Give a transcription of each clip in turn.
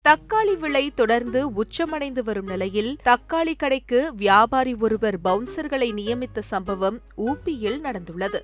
தக்காளி விலை தொடர்ந்து உச்சமடைந்து வரும் நிலையில் தக்காளி கடைக்கு வியாபாரி ஒருவர் பவுன்சர்களை நியமித்த சம்பவம் ஊபியில் நடந்துள்ளது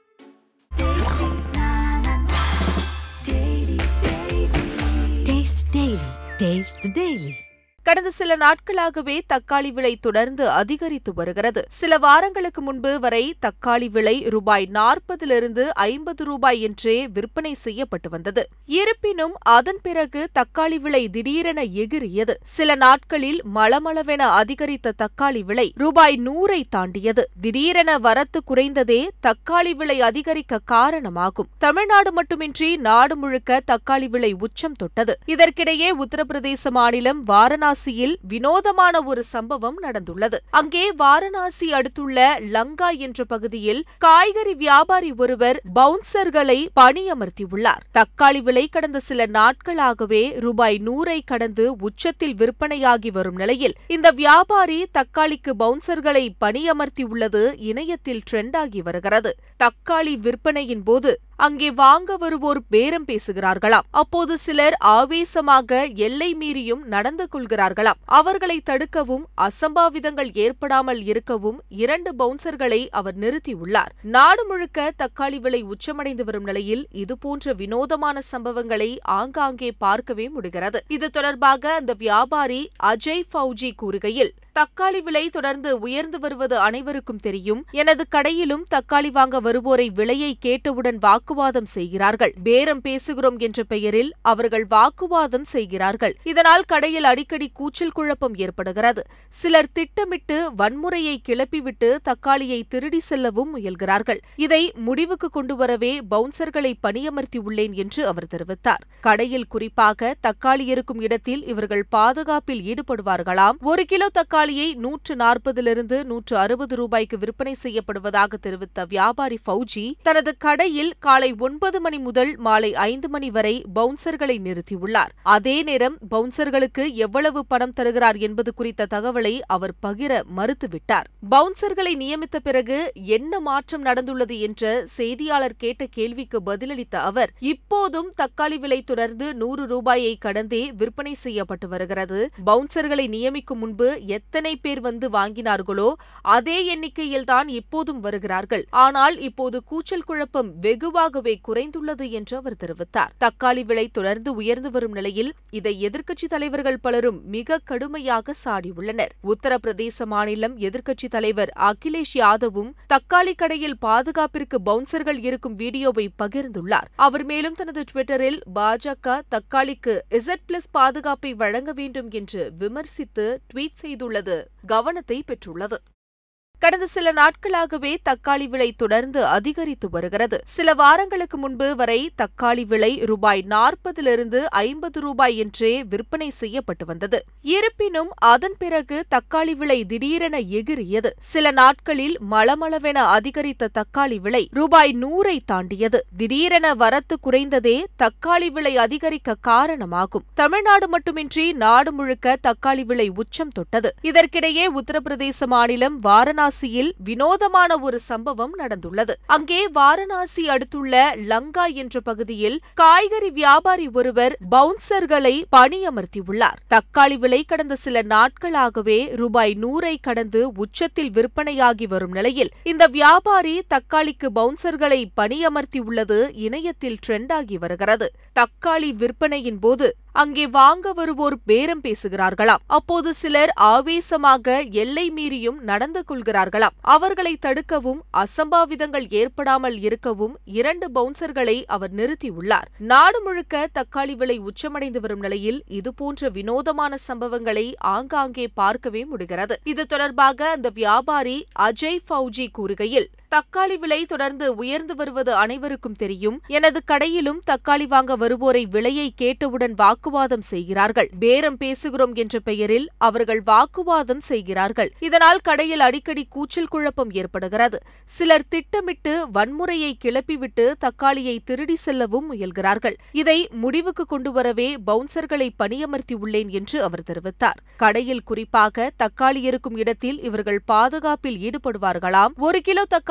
Taste Daily. Taste the Daily. கடந்த சில நாட்களாகவே தக்காளி விலை தொடர்ந்து அதிகரித்து வருகிறது சில வாரங்களுக்கு முன்பு வரை தக்காளி விலை ரூபாய் நாற்பதிலிருந்து ஐம்பது ரூபாய் என்றே விற்பனை செய்யப்பட்டு வந்தது இருப்பினும் அதன் பிறகு தக்காளி விலை திடீரென எகிரியது சில நாட்களில் மளமளவென அதிகரித்த தக்காளி விலை ரூபாய் நூறை தாண்டியது திடீரென வரத்து குறைந்ததே தக்காளி விலை அதிகரிக்க காரணமாகும் தமிழ்நாடு மட்டுமின்றி நாடு முழுக்க தக்காளி விலை உச்சம் தொட்டது இதற்கிடையே உத்தரப்பிரதேச மாநிலம் வாரணாசி வாரணாசியில் வினோதமான ஒரு சம்பவம் நடந்துள்ளது அங்கே வாரணாசி அடுத்துள்ள லங்கா என்ற பகுதியில் காய்கறி வியாபாரி ஒருவர் பவுன்சர்களை பணியமர்த்தியுள்ளார் தக்காளி விலை கடந்த சில நாட்களாகவே ரூபாய் நூறை கடந்து உச்சத்தில் விற்பனையாகி வரும் நிலையில் இந்த வியாபாரி தக்காளிக்கு பவுன்சர்களை பணியமர்த்தியுள்ளது இணையத்தில் ட்ரெண்ட் ஆகி வருகிறது தக்காளி விற்பனையின் போது அங்கே வாங்க வருவோர் பேரம் பேசுகிறார்களாம் அப்போது சிலர் ஆவேசமாக எல்லை மீறியும் நடந்து கொள்கிறார்களாம் அவர்களை தடுக்கவும் அசம்பாவிதங்கள் ஏற்படாமல் இருக்கவும் இரண்டு பவுன்சர்களை அவர் நிறுத்தியுள்ளார் நாடு முழுக்க தக்காளி விலை உச்சமடைந்து வரும் நிலையில் இதுபோன்ற வினோதமான சம்பவங்களை ஆங்காங்கே பார்க்கவே முடிகிறது இது தொடர்பாக அந்த வியாபாரி அஜய் ஃபவுஜி கூறுகையில் தக்காளி விலை தொடர்ந்து உயர்ந்து வருவது அனைவருக்கும் தெரியும் எனது கடையிலும் தக்காளி வாங்க வருவோரை விலையை கேட்டவுடன் வாக்குவாதம் செய்கிறார்கள் பேரம் பேசுகிறோம் என்ற பெயரில் அவர்கள் வாக்குவாதம் செய்கிறார்கள் இதனால் கடையில் அடிக்கடி கூச்சல் குழப்பம் ஏற்படுகிறது சிலர் திட்டமிட்டு வன்முறையை கிளப்பிவிட்டு தக்காளியை திருடி செல்லவும் முயல்கிறார்கள் இதை முடிவுக்கு கொண்டு வரவே பவுன்சர்களை பணியமர்த்தியுள்ளேன் என்று அவர் தெரிவித்தார் கடையில் குறிப்பாக தக்காளி இருக்கும் இடத்தில் இவர்கள் பாதுகாப்பில் ஈடுபடுவார்களாம் ஒரு கிலோ தக்காளி தக்காளியை நூற்று நாற்பதிலிருந்து நூற்று அறுபது ரூபாய்க்கு விற்பனை செய்யப்படுவதாக தெரிவித்த வியாபாரி ஃபவுஜி தனது கடையில் காலை ஒன்பது மணி முதல் மாலை ஐந்து மணி வரை பவுன்சர்களை நிறுத்தியுள்ளார் அதே நேரம் பவுன்சர்களுக்கு எவ்வளவு பணம் தருகிறார் என்பது குறித்த தகவலை அவர் பகிர மறுத்துவிட்டார் பவுன்சர்களை நியமித்த பிறகு என்ன மாற்றம் நடந்துள்ளது என்ற செய்தியாளர் கேட்ட கேள்விக்கு பதிலளித்த அவர் இப்போதும் தக்காளி விலை தொடர்ந்து நூறு ரூபாயை கடந்தே விற்பனை செய்யப்பட்டு வருகிறது பவுன்சர்களை நியமிக்கும் முன்பு எத்தனை பேர் வந்து வாங்கினார்களோ அதே எண்ணிக்கையில் தான் இப்போதும் வருகிறார்கள் ஆனால் இப்போது கூச்சல் குழப்பம் வெகுவாகவே குறைந்துள்ளது என்று அவர் தெரிவித்தார் தக்காளி விலை தொடர்ந்து உயர்ந்து வரும் நிலையில் இதை எதிர்க்கட்சித் தலைவர்கள் பலரும் மிக கடுமையாக சாடியுள்ளனர் உத்தரப்பிரதேச மாநிலம் எதிர்க்கட்சித் தலைவர் அகிலேஷ் யாதவும் தக்காளி கடையில் பாதுகாப்பிற்கு பவுன்சர்கள் இருக்கும் வீடியோவை பகிர்ந்துள்ளார் அவர் மேலும் தனது டுவிட்டரில் பாஜக தக்காளிக்கு இசட் பிளஸ் பாதுகாப்பை வழங்க வேண்டும் என்று விமர்சித்து ட்வீட் செய்துள்ளது கவனத்தை பெற்றுள்ளது கடந்த சில நாட்களாகவே தக்காளி விலை தொடர்ந்து அதிகரித்து வருகிறது சில வாரங்களுக்கு முன்பு வரை தக்காளி விலை ரூபாய் நாற்பதிலிருந்து ஐம்பது ரூபாய் என்றே விற்பனை செய்யப்பட்டு வந்தது இருப்பினும் அதன் பிறகு தக்காளி விலை திடீரென எகிரியது சில நாட்களில் மளமளவென அதிகரித்த தக்காளி விலை ரூபாய் நூறை தாண்டியது திடீரென வரத்து குறைந்ததே தக்காளி விலை அதிகரிக்க காரணமாகும் தமிழ்நாடு மட்டுமின்றி நாடு முழுக்க தக்காளி விலை உச்சம் தொட்டது இதற்கிடையே உத்தரப்பிரதேச மாநிலம் வாரணாசி வாரணாசியில் வினோதமான ஒரு சம்பவம் நடந்துள்ளது அங்கே வாரணாசி அடுத்துள்ள லங்கா என்ற பகுதியில் காய்கறி வியாபாரி ஒருவர் பவுன்சர்களை பணியமர்த்தியுள்ளார் தக்காளி விலை கடந்த சில நாட்களாகவே ரூபாய் நூறை கடந்து உச்சத்தில் விற்பனையாகி வரும் நிலையில் இந்த வியாபாரி தக்காளிக்கு பவுன்சர்களை பணியமர்த்தியுள்ளது இணையத்தில் ட்ரெண்ட் ஆகி வருகிறது தக்காளி விற்பனையின் போது அங்கே வாங்க வருவோர் பேரம் பேசுகிறார்களாம் அப்போது சிலர் ஆவேசமாக எல்லை மீறியும் நடந்து கொள்கிறார்களாம் அவர்களை தடுக்கவும் அசம்பாவிதங்கள் ஏற்படாமல் இருக்கவும் இரண்டு பவுன்சர்களை அவர் நிறுத்தியுள்ளார் நாடு முழுக்க தக்காளி விலை உச்சமடைந்து வரும் நிலையில் இதுபோன்ற வினோதமான சம்பவங்களை ஆங்காங்கே பார்க்கவே முடிகிறது இது தொடர்பாக அந்த வியாபாரி அஜய் ஃபவுஜி கூறுகையில் தக்காளி விலை தொடர்ந்து உயர்ந்து வருவது அனைவருக்கும் தெரியும் எனது கடையிலும் தக்காளி வாங்க வருவோரை விலையை கேட்டவுடன் வாக்குவாதம் செய்கிறார்கள் பேரம் பேசுகிறோம் என்ற பெயரில் அவர்கள் வாக்குவாதம் செய்கிறார்கள் இதனால் கடையில் அடிக்கடி கூச்சல் குழப்பம் ஏற்படுகிறது சிலர் திட்டமிட்டு வன்முறையை கிளப்பிவிட்டு தக்காளியை திருடி செல்லவும் முயல்கிறார்கள் இதை முடிவுக்கு கொண்டு வரவே பவுன்சர்களை பணியமர்த்தியுள்ளேன் என்று அவர் தெரிவித்தார் கடையில் குறிப்பாக தக்காளி இருக்கும் இடத்தில் இவர்கள் பாதுகாப்பில் ஈடுபடுவார்களாம் ஒரு கிலோ தக்காளி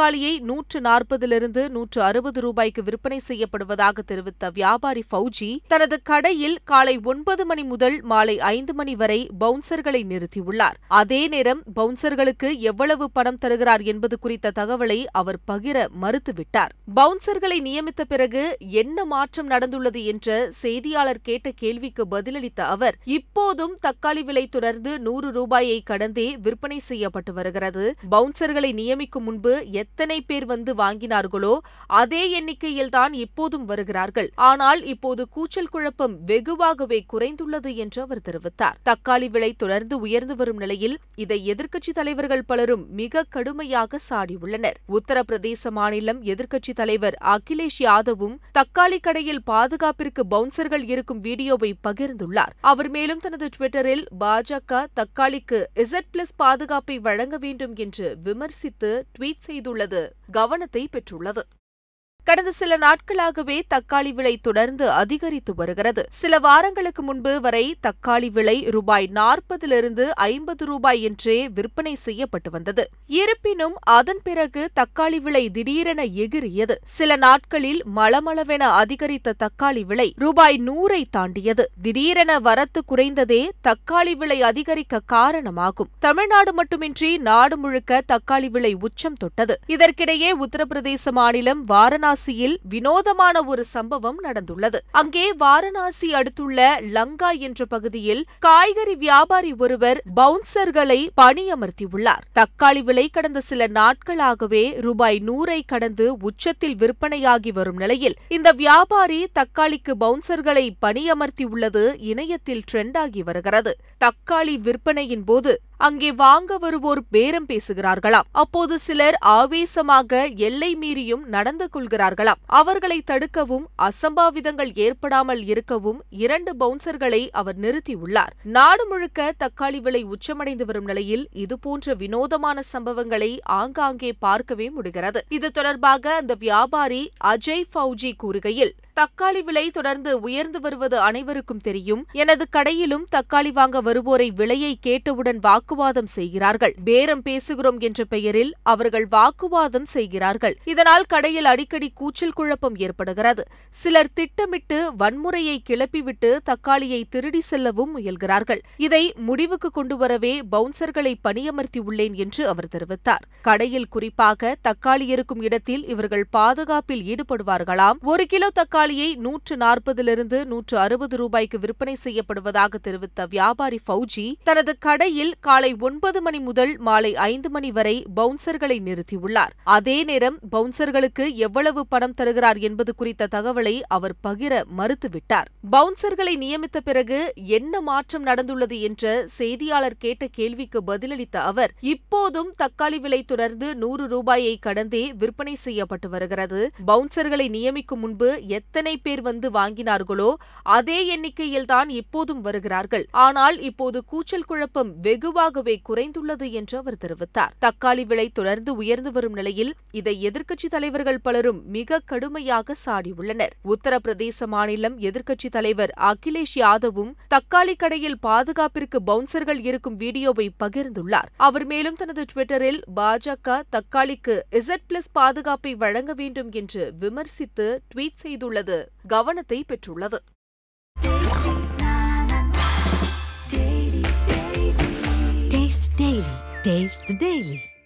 தக்காளியை நூற்று நாற்பதிலிருந்து நூற்று அறுபது ரூபாய்க்கு விற்பனை செய்யப்படுவதாக தெரிவித்த வியாபாரி ஃபவுஜி தனது கடையில் காலை ஒன்பது மணி முதல் மாலை ஐந்து மணி வரை பவுன்சர்களை நிறுத்தியுள்ளார் அதே நேரம் பவுன்சர்களுக்கு எவ்வளவு பணம் தருகிறார் என்பது குறித்த தகவலை அவர் பகிர மறுத்துவிட்டார் பவுன்சர்களை நியமித்த பிறகு என்ன மாற்றம் நடந்துள்ளது என்ற செய்தியாளர் கேட்ட கேள்விக்கு பதிலளித்த அவர் இப்போதும் தக்காளி விலை தொடர்ந்து நூறு ரூபாயை கடந்தே விற்பனை செய்யப்பட்டு வருகிறது பவுன்சர்களை நியமிக்கும் முன்பு எத்தனை பேர் வந்து வாங்கினார்களோ அதே எண்ணிக்கையில்தான் இப்போதும் வருகிறார்கள் ஆனால் இப்போது கூச்சல் குழப்பம் வெகுவாகவே குறைந்துள்ளது என்று அவர் தெரிவித்தார் தக்காளி விலை தொடர்ந்து உயர்ந்து வரும் நிலையில் இதை எதிர்க்கட்சித் தலைவர்கள் பலரும் மிக கடுமையாக சாடியுள்ளனர் உத்தரப்பிரதேச மாநிலம் எதிர்க்கட்சித் தலைவர் அகிலேஷ் யாதவும் தக்காளி கடையில் பாதுகாப்பிற்கு பவுன்சர்கள் இருக்கும் வீடியோவை பகிர்ந்துள்ளார் அவர் மேலும் தனது டுவிட்டரில் பாஜக தக்காளிக்கு இசட் பிளஸ் பாதுகாப்பை வழங்க வேண்டும் என்று விமர்சித்து ட்வீட் செய்துள்ளது கவனத்தை பெற்றுள்ளது கடந்த சில நாட்களாகவே தக்காளி விலை தொடர்ந்து அதிகரித்து வருகிறது சில வாரங்களுக்கு முன்பு வரை தக்காளி விலை ரூபாய் நாற்பதிலிருந்து ஐம்பது ரூபாய் என்றே விற்பனை செய்யப்பட்டு வந்தது இருப்பினும் அதன் பிறகு தக்காளி விலை திடீரென எகிரியது சில நாட்களில் மளமளவென அதிகரித்த தக்காளி விலை ரூபாய் நூறை தாண்டியது திடீரென வரத்து குறைந்ததே தக்காளி விலை அதிகரிக்க காரணமாகும் தமிழ்நாடு மட்டுமின்றி நாடு முழுக்க தக்காளி விலை உச்சம் தொட்டது இதற்கிடையே உத்தரப்பிரதேச மாநிலம் வாரணாசி வாரணாசியில் வினோதமான ஒரு சம்பவம் நடந்துள்ளது அங்கே வாரணாசி அடுத்துள்ள லங்கா என்ற பகுதியில் காய்கறி வியாபாரி ஒருவர் பவுன்சர்களை பணியமர்த்தியுள்ளார் தக்காளி விலை கடந்த சில நாட்களாகவே ரூபாய் நூறை கடந்து உச்சத்தில் விற்பனையாகி வரும் நிலையில் இந்த வியாபாரி தக்காளிக்கு பவுன்சர்களை பணியமர்த்தியுள்ளது இணையத்தில் ட்ரெண்ட் ஆகி வருகிறது தக்காளி விற்பனையின் போது அங்கே வாங்க வருவோர் பேரம் பேசுகிறார்களாம் அப்போது சிலர் ஆவேசமாக எல்லை மீறியும் நடந்து கொள்கிறார்களாம் அவர்களை தடுக்கவும் அசம்பாவிதங்கள் ஏற்படாமல் இருக்கவும் இரண்டு பவுன்சர்களை அவர் நிறுத்தியுள்ளார் நாடு முழுக்க தக்காளி விலை உச்சமடைந்து வரும் நிலையில் இதுபோன்ற வினோதமான சம்பவங்களை ஆங்காங்கே பார்க்கவே முடிகிறது இது தொடர்பாக அந்த வியாபாரி அஜய் ஃபவுஜி கூறுகையில் தக்காளி விலை தொடர்ந்து உயர்ந்து வருவது அனைவருக்கும் தெரியும் எனது கடையிலும் தக்காளி வாங்க வருவோரை விலையை கேட்டவுடன் வாக்குவாதம் செய்கிறார்கள் பேரம் பேசுகிறோம் என்ற பெயரில் அவர்கள் வாக்குவாதம் செய்கிறார்கள் இதனால் கடையில் அடிக்கடி கூச்சல் குழப்பம் ஏற்படுகிறது சிலர் திட்டமிட்டு வன்முறையை கிளப்பிவிட்டு தக்காளியை திருடி செல்லவும் முயல்கிறார்கள் இதை முடிவுக்கு கொண்டு வரவே பவுன்சர்களை பணியமர்த்தியுள்ளேன் என்று அவர் தெரிவித்தார் கடையில் குறிப்பாக தக்காளி இருக்கும் இடத்தில் இவர்கள் பாதுகாப்பில் ஈடுபடுவார்களாம் ஒரு கிலோ தக்காளி தக்காளியை நூற்று நாற்பதிலிருந்து நூற்று அறுபது ரூபாய்க்கு விற்பனை செய்யப்படுவதாக தெரிவித்த வியாபாரி ஃபவுஜி தனது கடையில் காலை ஒன்பது மணி முதல் மாலை ஐந்து மணி வரை பவுன்சர்களை நிறுத்தியுள்ளார் அதே நேரம் பவுன்சர்களுக்கு எவ்வளவு பணம் தருகிறார் என்பது குறித்த தகவலை அவர் பகிர மறுத்துவிட்டார் பவுன்சர்களை நியமித்த பிறகு என்ன மாற்றம் நடந்துள்ளது என்ற செய்தியாளர் கேட்ட கேள்விக்கு பதிலளித்த அவர் இப்போதும் தக்காளி விலை தொடர்ந்து நூறு ரூபாயை கடந்தே விற்பனை செய்யப்பட்டு வருகிறது பவுன்சர்களை நியமிக்கும் முன்பு எத்தனை பேர் வந்து வாங்கினார்களோ அதே எண்ணிக்கையில்தான் இப்போதும் வருகிறார்கள் ஆனால் இப்போது கூச்சல் குழப்பம் வெகுவாகவே குறைந்துள்ளது என்று அவர் தெரிவித்தார் தக்காளி விலை தொடர்ந்து உயர்ந்து வரும் நிலையில் இதை எதிர்க்கட்சித் தலைவர்கள் பலரும் மிக கடுமையாக சாடியுள்ளனர் உத்தரப்பிரதேச மாநிலம் எதிர்க்கட்சித் தலைவர் அகிலேஷ் யாதவும் தக்காளி கடையில் பாதுகாப்பிற்கு பவுன்சர்கள் இருக்கும் வீடியோவை பகிர்ந்துள்ளார் அவர் மேலும் தனது டுவிட்டரில் பாஜக தக்காளிக்கு இசட் பிளஸ் பாதுகாப்பை வழங்க வேண்டும் என்று விமர்சித்து ட்வீட் செய்துள்ளது கவனத்தை பெற்றுள்ளது Taste the Daily. Taste the Daily.